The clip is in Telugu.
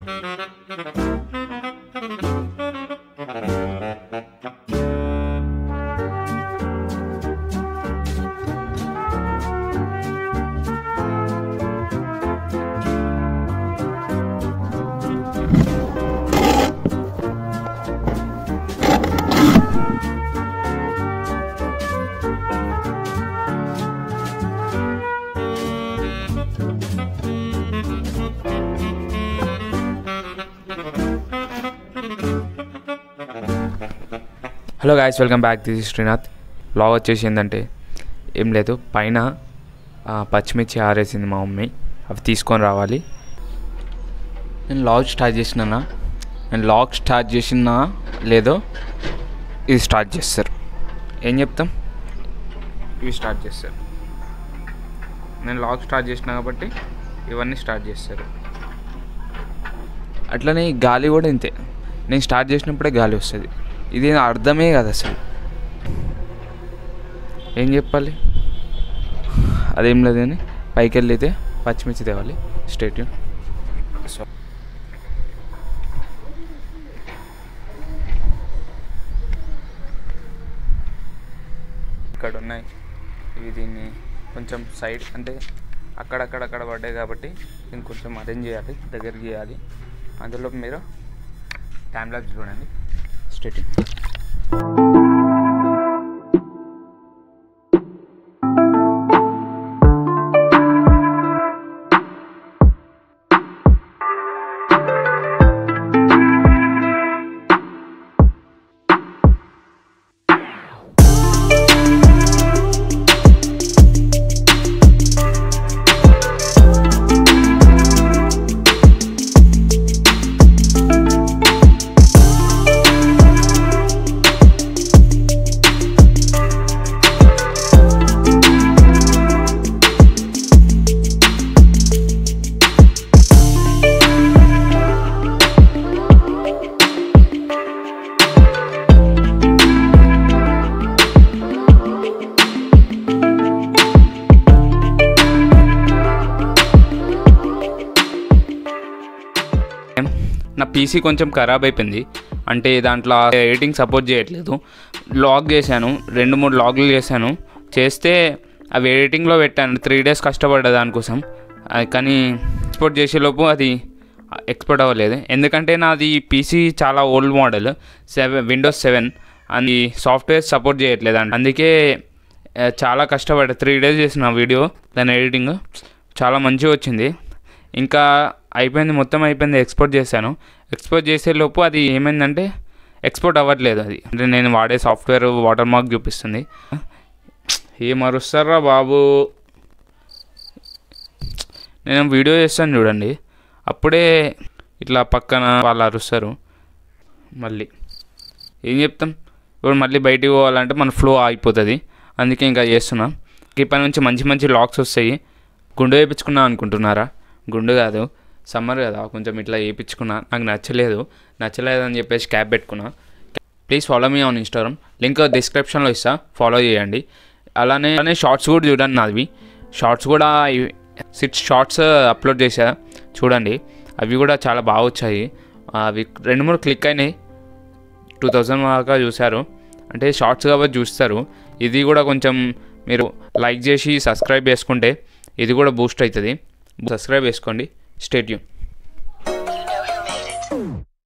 Hello guys welcome back this is Srinath vlog వచ్చేసి ఏంటంటే ఏం లేదు పైన ఆ, పచ్చిమిర్చి ఆరేసింది మా మమ్మీ అవి తీసుకొని రావాలి నేను లాగ్ స్టార్ట్ చేసినానా నేను లాగ్ స్టార్ట్ చేసినా లేదో ఇది స్టార్ట్ చేస్తారు ఏం చెప్తాం ఇవి స్టార్ట్ చేస్తారు నేను లాగ్ స్టార్ట్ చేసిన కాబట్టి ఇవన్నీ స్టార్ట్ చేస్తారు అట్లనే ఈ గాలి కూడా ఇంతే నేను స్టార్ట్ చేసినప్పుడే గాలి వస్తుంది ఇది అర్థమే కదా అసలు ఏం చెప్పాలి అదేం లేదు కానీ పైకి వెళ్ళితే పచ్చిమిర్చి తేవాలి స్టేట్ సో ఇక్కడ ఉన్నాయి ఇవి దీన్ని కొంచెం సైడ్ అంటే అక్కడక్కడక్కడ పడ్డాయి కాబట్టి దీన్ని కొంచెం అరేంజ్ చేయాలి దగ్గరికి చేయాలి అందులో మీరు టైం ల్యాబ్స్ చూడండి స్టేటింగ్ నా పీసీ కొంచెం ఖరాబ్ అయిపోయింది అంటే దాంట్లో ఎడిటింగ్ సపోర్ట్ చేయట్లేదు లాగ్ చేశాను రెండు మూడు లాగ్లు చేశాను చేస్తే అవి ఎడిటింగ్లో పెట్టాను త్రీ డేస్ కష్టపడ్డా దానికోసం అది కానీ ఎక్స్పోర్ట్ చేసేలోపు అది ఎక్స్పోర్ట్ అవ్వలేదు ఎందుకంటే నాది పీసీ చాలా old model seven windows seven అది సాఫ్ట్వేర్ సపోర్ట్ చేయట్లేదు అండి అందుకే ఆ, చాలా కష్టపడ్డా త్రీ డేస్ చేసిన వీడియో దాని ఎడిటింగ్ చాలా మంచిగా వచ్చింది ఇంకా అయిపోయింది మొత్తం అయిపోయింది ఎక్స్పోర్ట్ చేశాను ఎక్స్పోర్ట్ చేసే లోపు అది ఏమైందంటే ఎక్స్పోర్ట్ అవ్వట్లేదు అది అంటే నేను వాడే సాఫ్ట్వేర్ వాటర్ మార్క్ చూపిస్తుంది ఏం అరుస్తారా బాబు నేను వీడియో చేస్తాను చూడండి అప్పుడే ఇట్లా పక్కన వాళ్ళు అరుస్తారు మళ్ళీ ఏం చెప్తాం ఇప్పుడు మళ్ళీ బయటికి పోవాలంటే మన ఫ్లో ఆగిపోతుంది అందుకే ఇంకా చేస్తున్నా ఇప్పటి నుంచి మంచి మంచి లాక్స్ వస్తాయి గుండు వేయించుకున్నా అనుకుంటున్నారా గుండు కాదు సమ్మర్ కదా కొంచెం ఇట్లా వేయించుకున్నా నాకు నచ్చలేదు నచ్చలేదు అని చెప్పేసి క్యాబ్ పెట్టుకున్నా please follow me on Instagram link డిస్క్రిప్షన్లో ఇస్తా ఫాలో చేయండి అలానే అలానే షార్ట్స్ కూడా చూడండి నావి షార్ట్స్ కూడా సిక్స్ షార్ట్స్ అప్లోడ్ చేశా చూడండి అవి కూడా చాలా బాగా వచ్చాయి అవి రెండు మూడు క్లిక్ అయినాయి టూ థౌజండ్ దాకా చూశారు అంటే షార్ట్స్ కాబట్టి చూస్తారు ఇది కూడా కొంచెం మీరు లైక్ చేసి సబ్స్క్రైబ్ చేసుకుంటే ఇది కూడా బూస్ట్ అవుతుంది సబ్స్క్రైబ్ చేసుకోండి stay tuned You know who made it.